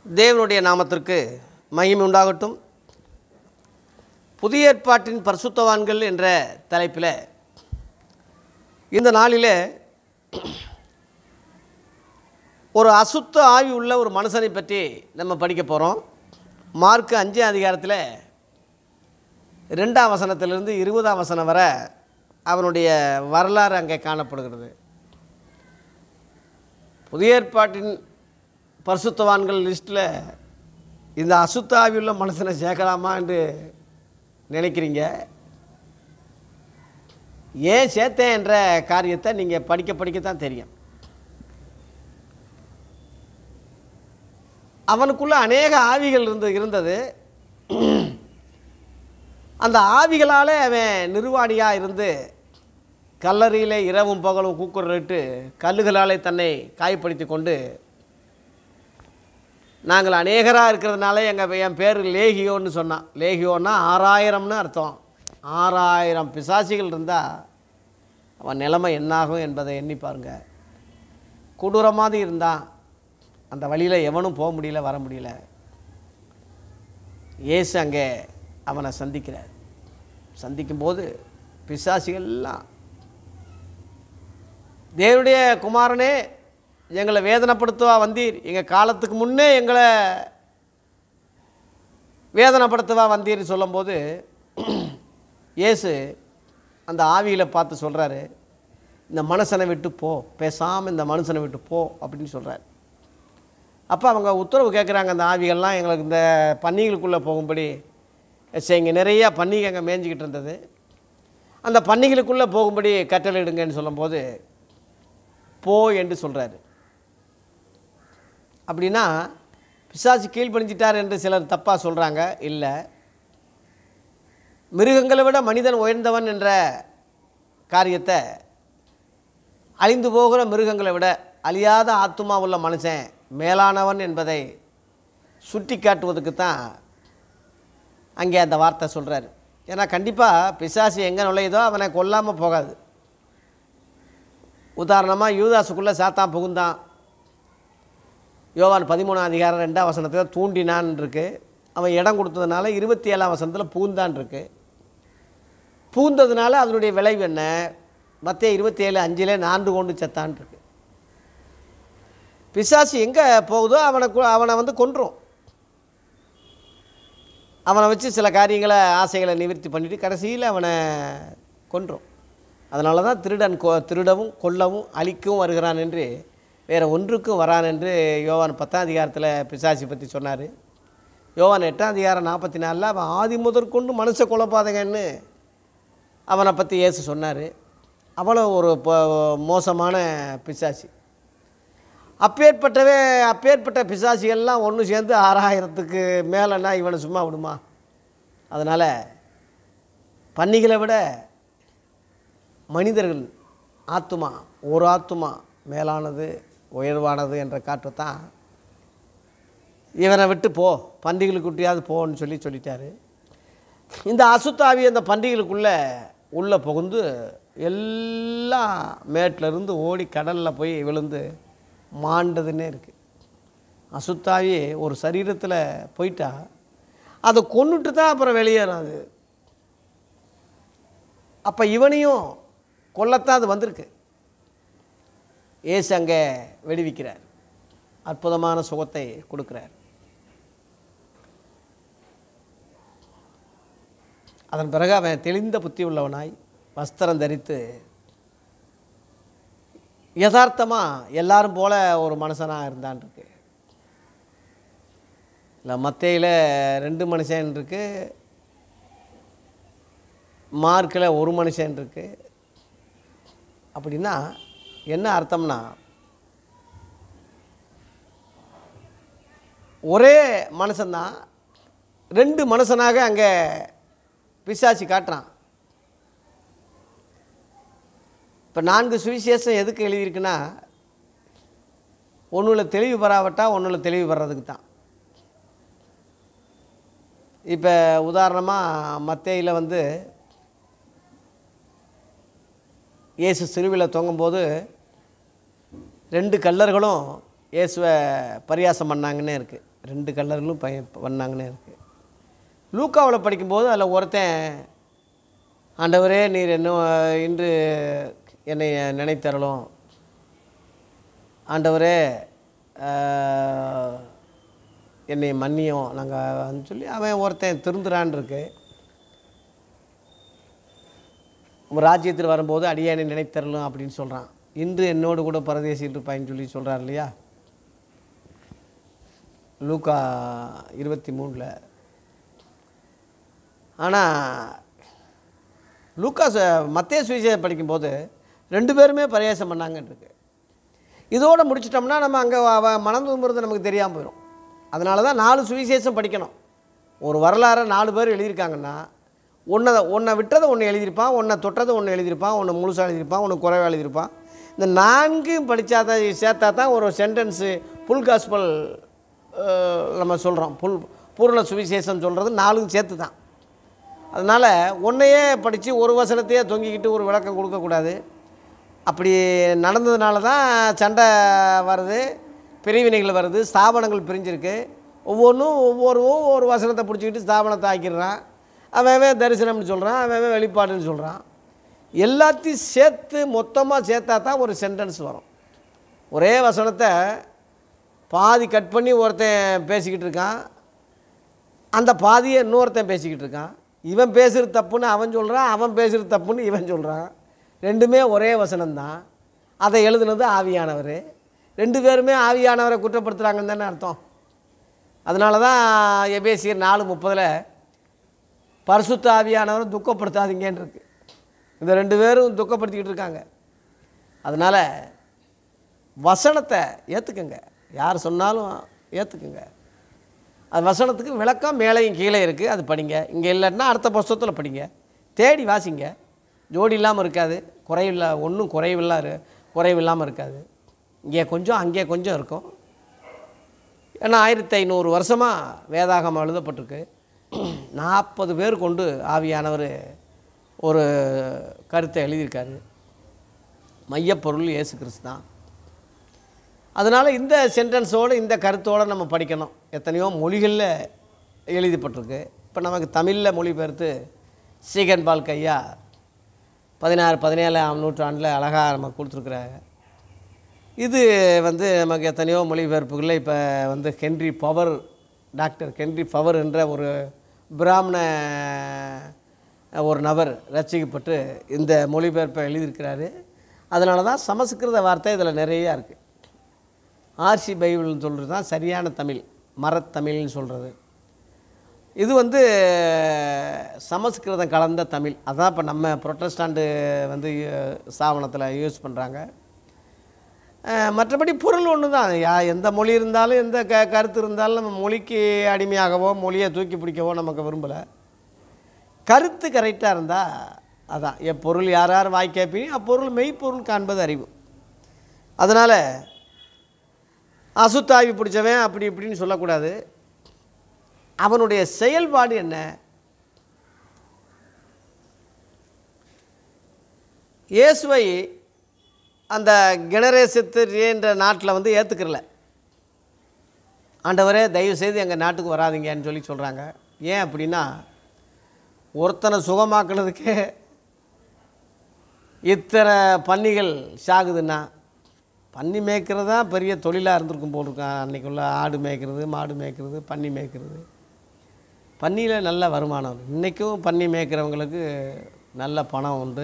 தேவனுடைய நாமத்திற்கு மகிமை உண்டாகட்டும் புதிய ஏற்பாட்டின் பரிசுத்தவான்கள் என்ற தலைப்பில் இந்த நாளில் ஒரு அசுத்த ஆவி உள்ள ஒரு மனுஷனை பற்றி நம்ம படிக்க போகிறோம் மார்க் அஞ்சு அதிகாரத்தில் ரெண்டாம் வசனத்திலிருந்து இருபதாம் வசனம் வரை அவனுடைய வரலாறு அங்கே காணப்படுகிறது புதிய ஏற்பாட்டின் பரிசுத்தவான்கள் லிஸ்ட்டில் இந்த அசுத்த ஆவியுள்ள மனுஷனை சேர்க்கலாமா என்று நினைக்கிறீங்க ஏன் சேர்த்தேன் என்ற காரியத்தை நீங்கள் படிக்க படிக்கத்தான் தெரியும் அவனுக்குள்ள அநேக ஆவிகள் இருந்து இருந்தது அந்த ஆவிகளால் அவன் நிர்வாணியாக இருந்து கல்லறையில் இரவும் பகலும் கூக்குரலிட்டு கல்லுகளாலே தன்னை காயப்படுத்தி கொண்டு நாங்கள் அநேகராக இருக்கிறதுனால எங்கள் என் பேர் லேகியோன்னு சொன்னான் லேகியோன்னா ஆறாயிரம்னு அர்த்தம் ஆறாயிரம் பிசாசிகள் இருந்தால் அவன் நிலைமை என்னாகும் என்பதை எண்ணி பாருங்க கொடூரமாக இருந்தான் அந்த வழியில் எவனும் போக முடியல வர முடியல இயேசு அங்கே அவனை சந்திக்கிறார் சந்திக்கும்போது பிசாசிகள்லாம் தேவனுடைய குமாரனே எங்களை வேதனைப்படுத்துவா வந்தீர் எங்கள் காலத்துக்கு முன்னே எங்களை வேதனைப்படுத்தவா வந்தீர்னு சொல்லும்போது இயேசு அந்த ஆவியில் பார்த்து சொல்கிறாரு இந்த மனுஷனை விட்டு போ பேசாமல் இந்த மனுஷனை விட்டு போ அப்படின்னு சொல்கிறார் அப்போ அவங்க உத்தரவு கேட்குறாங்க அந்த ஆவிகள்லாம் எங்களுக்கு இந்த பன்னிகளுக்குள்ளே போகும்படி இங்கே நிறையா பன்னிகை அங்கே மேய்ஞ்சிக்கிட்டு இருந்தது அந்த பன்னிகளுக்குள்ளே போகும்படி கட்டளையிடுங்கன்னு சொல்லும்போது போ என்று சொல்கிறாரு அப்படின்னா பிசாசு கீழ்ப்பணிஞ்சிட்டார் என்று சிலர் தப்பாக சொல்கிறாங்க இல்லை மிருகங்களை விட மனிதன் உயர்ந்தவன் என்ற காரியத்தை அழிந்து போகிற மிருகங்களை விட அழியாத ஆத்துமா உள்ள மனுஷன் மேலானவன் என்பதை சுட்டி காட்டுவதுக்கு தான் அங்கே அந்த வார்த்தை சொல்கிறாரு ஏன்னா கண்டிப்பாக பிசாசு எங்கே நுழையுதோ அவனை கொல்லாமல் போகாது உதாரணமாக யூதாசுக்குள்ளே சாத்தான் புகுந்தான் யோவான் பதிமூணாம் அதிகாரம் ரெண்டாம் வசனத்தில் தூண்டினான் இருக்கு அவன் இடம் கொடுத்ததுனால இருபத்தி ஏழாம் வசனத்தில் பூந்தான் இருக்கு பூந்ததுனால அதனுடைய விளைவு என்ன மத்திய இருபத்தி ஏழு அஞ்சில் நான்கு கொண்டு செத்தான் இருக்கு பிசாசு எங்கே போகுதோ அவனை கு- அவனை வந்து கொன்றும் அவனை வச்சு சில காரியங்களை ஆசைகளை நிவர்த்தி பண்ணிட்டு கடைசியில் அவனை கொன்றும் அதனால தான் திருடன் கொ திருடவும் கொல்லவும் அழிக்கவும் வருகிறான் என்று வேறு ஒன்றுக்கும் வரான் என்று யோவான் பத்தாம் அதிகாரத்தில் பிசாசி பற்றி சொன்னார் யோவான் எட்டாம் அதிகாரம் நாற்பத்தி நாலில் அவன் ஆதி முதற்கொண்டு மனுஷ குலப்பாதகன்னு அவனை பற்றி இயேசு சொன்னார் அவ்வளோ ஒரு ப- மோசமான பிசாசி அப்பேற்பட்டவே அப்பேற்பட்ட பிசாசிகள்லாம் ஒன்று சேர்ந்து ஆறாயிரத்துக்கு மேலேன்னா இவனை சும்மா விடுமா அதனால் பன்னிகளை விட மனிதர்கள் ஆத்துமா ஒரு ஆத்துமா மேலானது உயர்வானது என்ற காற்றைத்தான் இவனை விட்டு போ பண்டிகைகளுக்குட்டியாவது போன்னு சொல்லி சொல்லிட்டாரு இந்த அசுத்தாவி அந்த பண்டிகைகளுக்குள்ளே உள்ளே புகுந்து எல்லா மேட்டில் இருந்து ஓடி கடலில் போய் விழுந்து மாண்டதுன்னே இருக்குது அசுத்தாவி ஒரு சரீரத்தில் போயிட்டா அதை கொன்னுட்டு தான் அப்புறம் வெளியேறும் அது அப்போ இவனையும் கொல்லத்தான் அது வந்திருக்கு ஏசு அங்கே வெடிவிக்கிறார் அற்புதமான சுகத்தை கொடுக்குறார் அதன் பிறகு அவன் தெளிந்த புத்தி உள்ளவனாய் வஸ்திரம் தரித்து யதார்த்தமாக எல்லாரும் போல ஒரு மனுஷனாக இருந்தான் இருக்கு இல்லை மத்தையில் ரெண்டு மனுஷன் இருக்கு மார்க்கில் ஒரு மனுஷன் இருக்கு அப்படின்னா என்ன அர்த்தம்னா ஒரே மனுஷன்தான் ரெண்டு மனுஷனாக அங்கே பிசாசி காட்டுறான் இப்போ நான்கு சுவிசேஷம் எதுக்கு எழுதியிருக்குன்னா ஒன்றில் தெளிவு பெறாவட்டா ஒன்றில் தெளிவு பெறதுக்கு தான் இப்போ உதாரணமாக மத்தேயில வந்து இயேசு சிறுவில் தொங்கும்போது ரெண்டு கல்லர்களும் இயேசுவை பரியாசம் பண்ணாங்கன்னே இருக்குது ரெண்டு கல்லர்களும் பய பண்ணாங்கன்னே இருக்குது லூக்காவில் படிக்கும்போது அதில் ஒருத்தன் ஆண்டவரே நீர் என்ன இன்று என்னை நினைத்தரலும் ஆண்டவரே ஆஹ், என்னை மன்னியும் நாங்கள் சொல்லி அவன் ஒருத்தன் திருந்துறான் இருக்கு உம் ராஜ்யத்தில் வரும்போது அடியானை நினைத்தரலும் அப்படின்னு சொல்கிறான் இன்று என்னோடு கூட பரதேசிட்டு இருப்பாயின்னு சொல்லி சொல்கிறார் இல்லையா லூக்கா இருபத்தி மூணில் ஆனால் லூக்கா மத்திய சுவிசேஷம் படிக்கும்போது ரெண்டு பேருமே பரியாசம் பண்ணாங்கன்னு இருக்கு இதோட முடிச்சிட்டோம்னா நம்ம அங்கே மனம் திரும்புறது நமக்கு தெரியாமல் போயிடும் அதனால தான் நாலு சுவிசேஷம் படிக்கணும் ஒரு வரலாறை நாலு பேர் எழுதியிருக்காங்கன்னா ஒன்றை ஒன்றை விட்டதை ஒன்று எழுதியிருப்பான் ஒன்றை தொட்டதை ஒன்று எழுதியிருப்பான் ஒன்று முழுசாக எழுதியிருப்பான் ஒன்று குறைவாக எழுதியிருப்பான் இந்த நான்கையும் படித்தா தான் சேர்த்தா தான் ஒரு சென்டென்ஸு புல் காஸ்பல் நம்ம சொல்கிறோம் புல் பூர்ண சுவிசேஷம் சொல்கிறது நாலும் சேர்த்து தான் அதனால் ஒன்றையே படித்து ஒரு வசனத்தையே தொங்கிக்கிட்டு ஒரு விளக்கம் கொடுக்கக்கூடாது அப்படி நடந்ததுனால தான் சண்டை வருது பிரிவினைகள் வருது ஸ்தாபனங்கள் பிரிஞ்சிருக்கு ஒவ்வொன்றும் ஒவ்வொரு ஒவ்வொரு வசனத்தை பிடிச்சிக்கிட்டு ஸ்தாபனத்தை ஆக்கிடுறான் அவன் அவன் தரிசனம்னு சொல்கிறான் அவன் அவன் வெளிப்பாடுன்னு சொல்கிறான் எல்லாத்தையும் சேர்த்து மொத்தமாக சேர்த்தா தான் ஒரு சென்டென்ஸ் வரும் ஒரே வசனத்தை பாதி கட் பண்ணி ஒருத்தன் பேசிக்கிட்டு இருக்கான் அந்த பாதியை இன்னொருத்தன் பேசிக்கிட்டு இருக்கான் இவன் பேசுகிறது தப்புன்னு அவன் சொல்கிறான் அவன் பேசுகிறது தப்புன்னு இவன் சொல்கிறான் ரெண்டுமே ஒரே வசனம்தான் அதை எழுதுனது ஆவியானவர் ரெண்டு பேருமே ஆவியானவரை குற்றப்படுத்துகிறாங்கன்னு தானே அர்த்தம் அதனால தான் எபேசியர் நாலு முப்பதில் பரிசுத்த ஆவியானவரை துக்கப்படுத்தாதீங்கன்னு இருக்கு இந்த ரெண்டு பேரும் துக்கப்படுத்திக்கிட்டு இருக்காங்க அதனால் வசனத்தை ஏற்றுக்குங்க யார் சொன்னாலும் ஏற்றுக்குங்க அது வசனத்துக்கு விளக்கம் மேலேயும் கீழே இருக்குது அது படிங்க இங்கே இல்லைன்னா அடுத்த புஸ்தகத்தில் படிங்க தேடி வாசிங்க ஜோடி இல்லாமல் இருக்காது குறைவில்லா ஒன்றும் குறைவில்லா இரு- குறைவில்லாமல் இருக்காது இங்கே கொஞ்சம் அங்கே கொஞ்சம் இருக்கும் ஏன்னா ஆயிரத்தி ஐநூறு வருஷமாக வேதாகமம் எழுதப்பட்டிருக்கு நாற்பது பேர் கொண்டு ஆவியானவர் ஒரு கருத்தை எழுதியிருக்காரு மையப்பொருள் இயேசு கிறிஸ்து தான் அதனால் இந்த சென்டென்ஸோடு இந்த கருத்தோடு நம்ம படிக்கணும் எத்தனையோ மொழிகளில் எழுதப்பட்டிருக்கு இப்போ நமக்கு தமிழில் மொழிபெயர்த்து சீகன் பால் கையா பதினாறு பதினேழாம் நூற்றாண்டில் அழகாக நமக்கு கொடுத்துருக்குறாங்க இது வந்து நமக்கு எத்தனையோ மொழிபெயர்ப்புகளில் இப்போ வந்து Henry Power doctor Henry Power என்ற ஒரு பிராமண ஒரு நபர் ரசிக்கப்பட்டு இந்த மொழிபெயர்ப்பை எழுதியிருக்கிறாரு அதனால தான் சமஸ்கிருத வார்த்தை இதில் நிறையா இருக்குது ஆர்சி பைபிள்னு சொல்கிறது தான் சரியான தமிழ் மரத்தமிழ்னு சொல்கிறது இது வந்து சமஸ்கிருதம் கலந்த தமிழ் அதான் இப்போ நம்ம புரொட்டஸ்டாண்டு வந்து ஸ்தாபனத்தில் யூஸ் பண்ணுறாங்க மற்றபடி பொருள் ஒன்று தான் யா எந்த மொழி இருந்தாலும் எந்த க கருத்து இருந்தாலும் நம்ம மொழிக்கு அடிமையாகவோ மொழியை தூக்கி பிடிக்கவோ நமக்கு விரும்பலை கருத்து கரெக்டாக இருந்தால் அதான் எப்பொருள் யார் யார் வாய் கேட்பீங்க அப்பொருள் மெய்ப்பொருள் காண்பது அறிவு அதனால் அசுத்தாவி பிடிச்சவன் அப்படி இப்படின்னு சொல்லக்கூடாது அவனுடைய செயல்பாடு என்ன இயேசுவை அந்த கெனரேசத்து என்ற நாட்டில் வந்து ஏற்றுக்கிறல ஆண்டவரே தயவு செய்து எங்கள் நாட்டுக்கு வராதீங்கன்னு சொல்லி சொல்கிறாங்க ஏன் அப்படின்னா ஒருத்தனை சுகமாக்குனதுக்கே இத்தனை பன்னிகள் சாகுதுன்னா பன்னி மேய்க்கிறது தான் பெரிய தொழிலாக இருந்திருக்கும் போல் இருக்கான் அன்றைக்குள்ள ஆடு மேய்க்கிறது மாடு மேய்க்கிறது பன்னி மேய்க்கிறது பன்னியில் நல்ல வருமானம் இருக்கு. இன்றைக்கும் பன்னி மேய்க்கிறவங்களுக்கு நல்ல பணம் உண்டு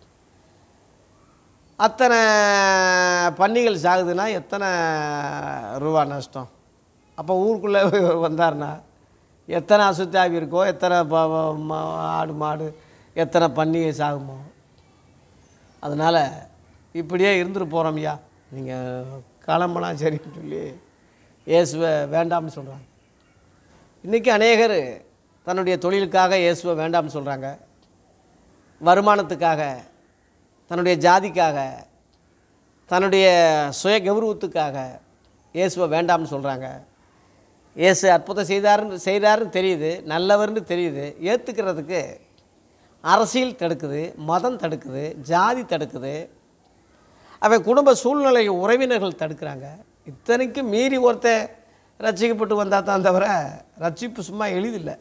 அத்தனை பன்னிகள் சாகுதுன்னா எத்தனை ரூபா நஷ்டம் அப்போ ஊருக்குள்ளே வந்தார்னா எத்தனை அசுத்தாவி இருக்கோ எத்தனை ப- ப- மா- ஆடு மாடு எத்தனை பன்னி சாகுமோ அதனால் இப்படியே இருந்துட்டு போகிறோம் ஐயா நீங்கள் கிளம்பலாம் சரின்னு சொல்லி இயேசுவை வேண்டாம்னு சொல்கிறாங்க இன்றைக்கி அநேகர் தன்னுடைய தொழிலுக்காக இயேசுவை வேண்டாம்னு சொல்கிறாங்க வருமானத்துக்காக தன்னுடைய ஜாதிக்காக தன்னுடைய சுய கௌரவத்துக்காக இயேசுவை வேண்டாம்னு சொல்கிறாங்க இயேசு அற்புதம் செய்தாருன்னு செய்கிறாருன்னு தெரியுது நல்லவர்னு தெரியுது ஏற்றுக்கிறதுக்கு அரசியல் தடுக்குது மதம் தடுக்குது ஜாதி தடுக்குது அவன் குடும்ப சூழ்நிலை உறவினர்கள் தடுக்கிறாங்க இத்தனைக்கும் மீறி ஒருத்தன் ரட்சிக்கப்பட்டு வந்தால் தான் தவிர ரட்சிப்பு சும்மா எளிதில்லை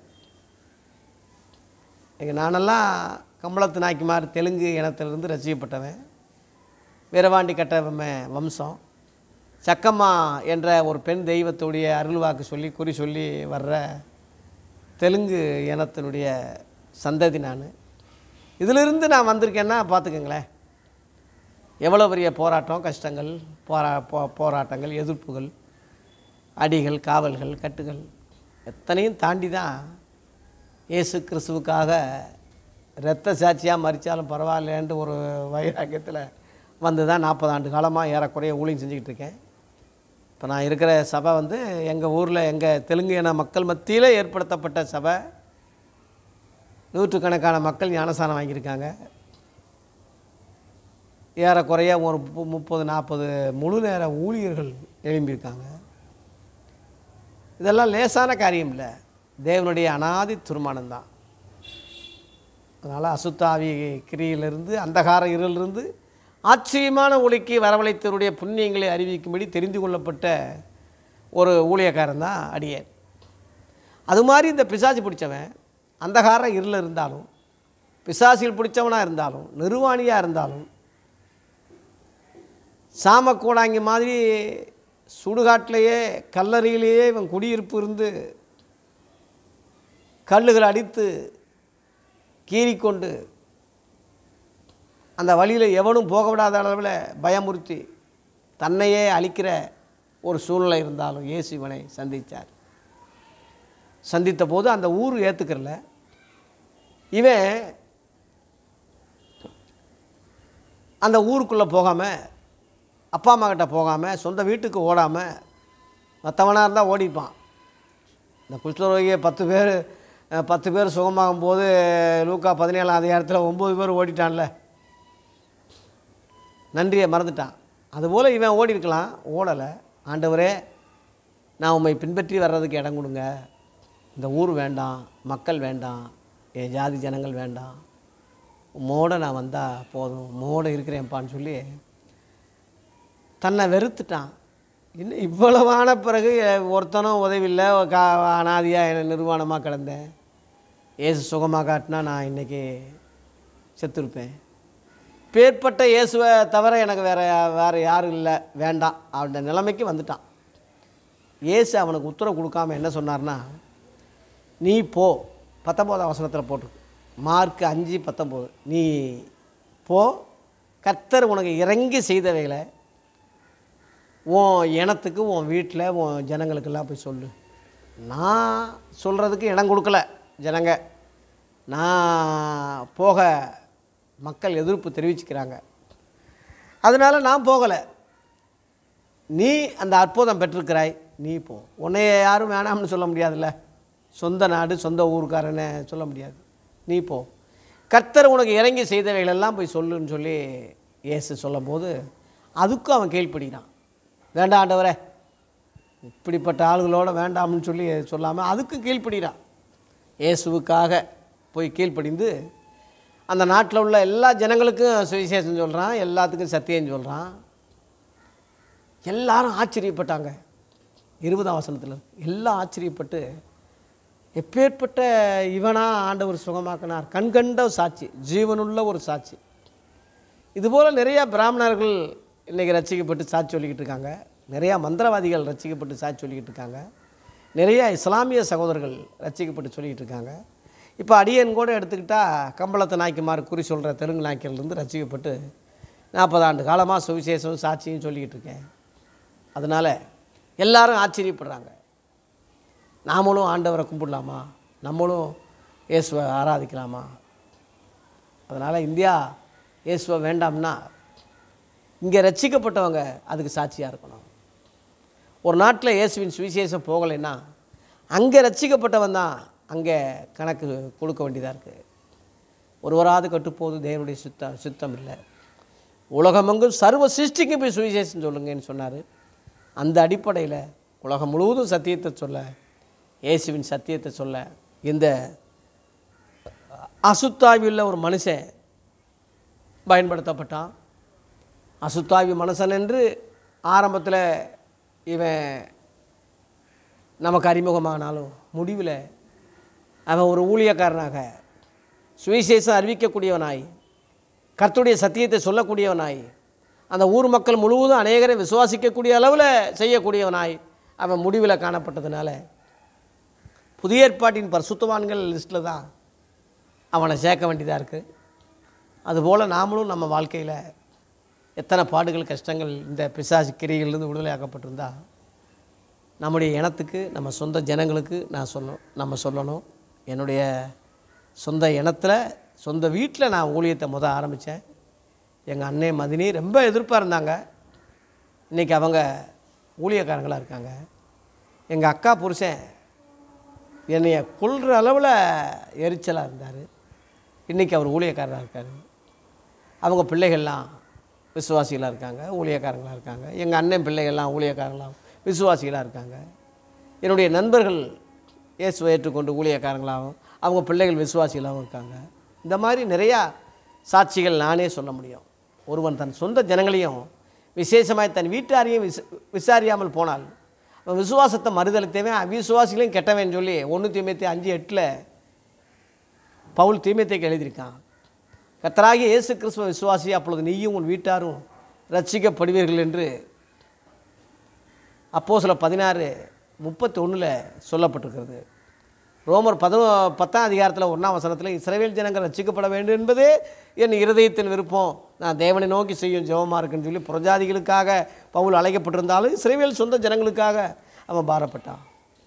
எங்கள் நானெல்லாம் கம்பளத்து நாய்க்குமார் தெலுங்கு இனத்திலிருந்து ரசிக்கப்பட்டவன் வீரவாண்டி கட்ட வம்ம- வம்சம் சக்கம்மா என்ற ஒரு பெண் தெய்வத்துடைய அருள்வாக்கு சொல்லி குறி சொல்லி வர்ற தெலுங்கு இனத்தினுடைய சந்ததி நான் இதிலிருந்து நான் வந்திருக்கேன்னா பார்த்துக்கங்களேன் எவ்வளோ பெரிய போராட்டம் கஷ்டங்கள் போரா போ போராட்டங்கள் எதிர்ப்புகள் அடிகள் காவல்கள் கட்டுகள் எத்தனையும் தாண்டி தான் இயேசு கிறிஸ்துவுக்காக இரத்த சாட்சியாக மறித்தாலும் பரவாயில்லன்ட்டு ஒரு வைராக்கியத்தில் வந்து தான் நாற்பது ஆண்டு காலமாக ஏறக்குறைய ஊழியம் செஞ்சுக்கிட்டு இருக்கேன் இப்போ நான் இருக்கிற சபை வந்து எங்கள் ஊரில் எங்கள் தெலுங்கு இன மக்கள் மத்தியில் ஏற்படுத்தப்பட்ட சபை நூற்றுக்கணக்கான மக்கள் ஞானஸ்தானம் வாங்கியிருக்காங்க ஏறக்குறைய ஒரு முப்ப- முப்பது நாற்பது முழு நேர ஊழியர்கள் எழும்பியிருக்காங்க இதெல்லாம் லேசான காரியம் இல்லை தேவனுடைய அனாதி துர்மானம் தான் அதனால் அசுத்தாவி கிரியிலிருந்து அந்தகார இருளிலிருந்து ஆச்சரியமான ஒளிக்கு வரவழைத்தவருடைய புண்ணியங்களை அறிவிக்கும்படி தெரிந்து கொள்ளப்பட்ட ஒரு ஊழியக்காரன் தான் அடியேன் அது மாதிரி இந்த பிசாசு பிடிச்சவன் அந்தகார இருளில் இருந்தாலும் பிசாசில் பிடிச்சவனாக இருந்தாலும் நிர்வாணியாக இருந்தாலும் சாம கூடாங்கி மாதிரி சுடுகாட்டிலேயே கல்லறையிலேயே இவன் குடியிருப்பு இருந்து கல்லுகள் அடித்து கீறிக்கொண்டு அந்த வழியில் எவனும் போக விடாத அளவில் பயமுறுத்தி தன்னையே அழிக்கிற ஒரு சூழ்நிலை இருந்தாலும் இயேசு இவனை சந்தித்தார் சந்தித்த போது அந்த ஊர் ஏற்றுக்கிறல இவன் அந்த ஊருக்குள்ளே போகாமல் அப்பா அம்மா கிட்ட போகாமல் சொந்த வீட்டுக்கு ஓடாமல் மற்றவனாக இருந்தால் ஓடிப்பான் இந்த குஷ்டரோகியை பத்து பேர் அஹ், பத்து பேர் சுகமாகும் போது லூக்கா பதினேழாம் அதிகாரத்தில் ஒம்பது பேர் ஓடிட்டான்ல நன்றியை மறந்துட்டான் அதுபோல் இவன் ஓடி இருக்கலாம் ஓடலை ஆண்டவரே நான் உம்மை பின்பற்றி வர்றதுக்கு இடம் கொடுங்க இந்த ஊர் வேண்டாம் மக்கள் வேண்டாம் என் ஜாதி ஜனங்கள் வேண்டாம் உம்மோட நான் வந்தால் போதும் உம்மோட இருக்கிறேன்ப்பான்னு சொல்லி தன்னை வெறுத்துட்டான் இன்னும் இவ்வளவான பிறகு எ- ஒருத்தனும் உதவி இல்லை கா அனாதியாக என்ன நிர்வாணமாக கிடந்தேன் ஏசு சுகமாக காட்டினா நான் இன்றைக்கி செத்துருப்பேன் பேர்பட்ட இயேசுவை தவிர எனக்கு வேறு வேறு யாரும் இல்லை வேண்டாம் அவனோட நிலைமைக்கு வந்துட்டான் இயேசு அவனுக்கு உத்தரவு கொடுக்காம என்ன சொன்னார்னா நீ போ பத்தொம்போதாம் வசனத்தில் போட்டிருக்கு மார்க் அஞ்சு பத்தொம்போது நீ போ கர்த்தர் உனக்கு இறங்கி செய்தவைகளை உன் இனத்துக்கு உன் வீட்டில் உன் ஜனங்களுக்கெல்லாம் போய் சொல்லு நான் சொல்கிறதுக்கு இடம் கொடுக்கல ஜனங்க நான் போக மக்கள் எதிர்ப்பு தெரிவிச்சுக்கிறாங்க அதனால் நான் போகலை நீ அந்த அற்புதம் பெற்றிருக்கிறாய் நீ போ உன்னைய யாரும் வேணாம்னு சொல்ல முடியாதுல்ல சொந்த நாடு சொந்த ஊருக்காரனை சொல்ல முடியாது நீ போ கர்த்தர் உனக்கு இறங்கி செய்தவைகளெல்லாம் போய் சொல்லுன்னு சொல்லி இயேசு சொல்லும்போது அதுக்கும் அவன் கீழ்ப்படினான் வேண்டாம் ஆண்டவரே இப்படிப்பட்ட ஆளுகளோட வேண்டாம்னு சொல்லி சொல்லாமல் அதுக்கும் கீழ்ப்படிறான் இயேசுவுக்காக போய் கீழ்ப்படிந்து அந்த நாட்டில் உள்ள எல்லா ஜனங்களுக்கும் சுவிசேஷம் சொல்கிறான் எல்லாத்துக்கும் சத்தியம் சொல்கிறான் எல்லாரும் ஆச்சரியப்பட்டாங்க இருபதாம் வசனத்தில் எல்லாம் ஆச்சரியப்பட்டு எப்பேற்பட்ட இவனா ஆண்டவர் சுகமாக்கினார் கண்கண்ட சாட்சி ஜீவனுள்ள ஒரு சாட்சி இதுபோல் நிறையா பிராமணர்கள் இன்றைக்கி ரசிக்கப்பட்டு சாட்சி சொல்லிக்கிட்டு இருக்காங்க நிறையா மந்திரவாதிகள் ரசிக்கப்பட்டு சாட்சி சொல்லிக்கிட்டு இருக்காங்க நிறையா இஸ்லாமிய சகோதரர்கள் ரசிக்கப்பட்டு சொல்லிக்கிட்டு இருக்காங்க இப்போ அடியன் கூட எடுத்துக்கிட்டால் கம்பளத்து நாய்க்குமார் குறி சொல்கிற தெலுங்கு நாய்க்கிலிருந்து ரசிக்கப்பட்டு நாற்பது ஆண்டு காலமாக சுவிசேஷம் சாட்சியும் சொல்லிக்கிட்டு இருக்கேன் அதனால் எல்லாரும் ஆச்சரியப்படுறாங்க நாமளும் ஆண்டவரை கும்பிடலாமா நம்மளும் இயேசுவை ஆராதிக்கலாமா அதனால் இந்தியா இயேசுவை வேண்டாம்னா இங்கே ரட்சிக்கப்பட்டவங்க அதுக்கு சாட்சியாக இருக்கணும் ஒரு நாட்டில் இயேசுவின் சுவிசேஷம் போகலைன்னா அங்கே ரட்சிக்கப்பட்டவன் தான் அங்கே கணக்கு கொடுக்க வேண்டியதாக இருக்குது ஒருவராது கட்டுப்போது தேவனுடைய சுத்தம் சுத்தம் இல்லை உலகமெங்கும் சர்வ சிருஷ்டிக்கு போய் சுவிசேஷம் சொல்லுங்கன்னு சொன்னார் அந்த அடிப்படையில் உலகம் முழுவதும் சத்தியத்தை சொல்ல இயேசுவின் சத்தியத்தை சொல்ல இந்த அசுத்தாவியுள்ள ஒரு மனுஷன் பயன்படுத்தப்பட்டான் அசுத்தாவி மனுஷன் என்று ஆரம்பத்தில் இவன் நமக்கு அறிமுகமானாலும் முடிவில் அவன் ஒரு ஊழியக்காரனாக சுவிசேஷம் அறிவிக்கக்கூடியவனாய் கர்த்தருடைய சத்தியத்தை சொல்லக்கூடியவனாய் அந்த ஊர் மக்கள் முழுவதும் அநேகரை விசுவாசிக்கக்கூடிய அளவில் செய்யக்கூடியவனாய் அவன் முடிவில் காணப்பட்டதுனால புதிய ஏற்பாட்டின் பரிசுத்தவான்கள் லிஸ்ட்டில் தான் அவனை சேர்க்க வேண்டியதாக இருக்குது அதுபோல் நாமளும் நம்ம வாழ்க்கையில் எத்தனை பாடுகள் கஷ்டங்கள் இந்த பிசாசு கிரியிலிருந்து விடுதலையாக்கப்பட்டிருந்தா நம்முடைய இனத்துக்கு நம்ம சொந்த ஜனங்களுக்கு நான் சொல்லணும் நம்ம சொல்லணும் என்னுடைய சொந்த இனத்தில் சொந்த வீட்டில் நான் ஊழியத்தை முத ஆரம்பித்தேன் எங்கள் அண்ணே மதினி ரொம்ப எதிர்ப்பாக இருந்தாங்க இன்றைக்கி அவங்க ஊழியக்காரங்களாக இருக்காங்க எங்கள் அக்கா புருஷன் என்னைய கொள்கிற அளவில் எரிச்சலாக இருந்தார் இன்றைக்கி அவர் ஊழியக்காரராக இருக்கார் அவங்க பிள்ளைகள்லாம் விசுவாசிகளாக இருக்காங்க ஊழியக்காரங்களாக இருக்காங்க எங்கள் அண்ணன் பிள்ளைகள்லாம் ஊழியக்காரங்களாக விசுவாசிகளாக இருக்காங்க என்னுடைய நண்பர்கள் இயேசுவை ஏற்றுக்கொண்டு ஊழியக்காரங்களாகவும் அவங்க பிள்ளைகள் விசுவாசிகளாகவும் இருக்காங்க இந்த மாதிரி நிறையா சாட்சிகள் நானே சொல்ல முடியும் ஒருவன் தன் சொந்த ஜனங்களையும் விசேஷமாய் தன் வீட்டாரையும் விச விசாரியாமல் போனால் அவன் விசுவாசத்தை மறுதளித்தவன் அவிசுவாசிகளையும் கெட்டவன் சொல்லி ஒன்று தீமைத்தி அஞ்சு எட்டில் பவுல் தீமைத்தைக்கு எழுதியிருக்கான் கத்தராகிய இயேசு கிறிஸ்துவ விசுவாசி அப்பொழுது நீயும் உன் வீட்டாரும் ரட்சிக்கப்படுவீர்கள் என்று அப்போ சில பதினாறு முப்பத்தி ஒன்றில் சொல்லப்பட்டிருக்கிறது ரோமர் பதினோ பத்தாம் அதிகாரத்தில் ஒன்றாம் வசனத்தில் இஸ்ரவேல் ஜனங்கள் ரட்சிக்கப்பட வேண்டும் என்பதே என் இருதயத்தின் விருப்பம் நான் தேவனை நோக்கி செய்யும் ஜெபமாக இருக்குன்னு சொல்லி புரஜாதிகளுக்காக பவுல் அழைக்கப்பட்டிருந்தாலும் இஸ்ரவேல் சொந்த ஜனங்களுக்காக அவன் பாரப்பட்டான்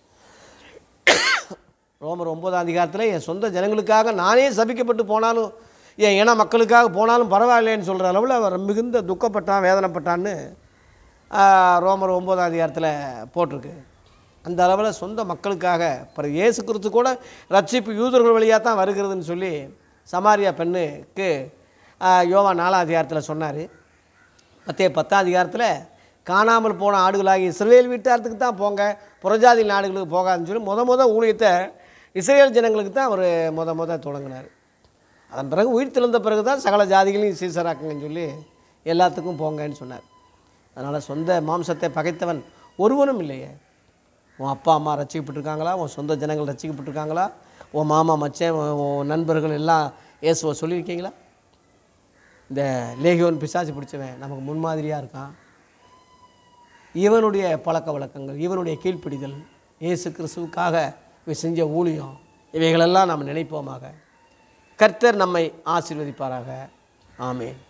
ரோமர் ஒன்பதாம் அதிகாரத்தில் என் சொந்த ஜனங்களுக்காக நானே சபிக்கப்பட்டு போனாலும் என் இன மக்களுக்காக போனாலும் பரவாயில்லைன்னு சொல்கிற அளவில் அவர் மிகுந்த துக்கப்பட்டான் வேதனைப்பட்டான்னு ஆஹ், ரோமர் ஒன்பதாம் அதிகாரத்தில் போட்டிருக்கு அந்த அளவில் சொந்த மக்களுக்காக பிறகு இயேசு கிறிஸ்து கூட ரட்சிப்பு யூதர்கள் வழியாக தான் வருகிறதுன்னு சொல்லி சமாரியா பெண்ணுக்கு ஆஹ், யோவா நாலாம் அதிகாரத்தில் சொன்னார் மத்திய பத்தாம் அதிகாரத்தில் காணாமல் போன ஆடுகளாகி இஸ்ரேல் வீட்டாரத்துக்கு தான் போங்க புறஜாதி நாடுகளுக்கு போகாதுன்னு சொல்லி முத முத ஊழியத்தை இஸ்ரேல் ஜனங்களுக்கு தான் அவர் முத முத தொடங்கினார் அதன் பிறகு உயிர் திறந்த பிறகு தான் சகல ஜாதிகளையும் சீசராக்குங்கன்னு சொல்லி எல்லாத்துக்கும் போங்கன்னு சொன்னார் அதனால் சொந்த மாம்சத்தை பகைத்தவன் ஒருவனும் இல்லையே உன் அப்பா அம்மா ரசிக்கப்பட்டிருக்காங்களா உன் சொந்த ஜனங்கள் ரசிக்கப்பட்டிருக்காங்களா உன் மாமா மச்சன் உன் உன் நண்பர்கள் எல்லாம் இயேசுவை சொல்லியிருக்கீங்களா இந்த லேகியோன் பிசாசு பிடிச்சவன் நமக்கு முன்மாதிரியாக இருக்கான் இவனுடைய பழக்க வழக்கங்கள் இவனுடைய கீழ்ப்பிடிதல் இயேசு கிறிஸ்துவுக்காக இவன் செஞ்ச ஊழியம் இவைகளெல்லாம் நாம் நினைப்போமாக கர்த்தர் நம்மை ஆசீர்வதிப்பாராக ஆமென்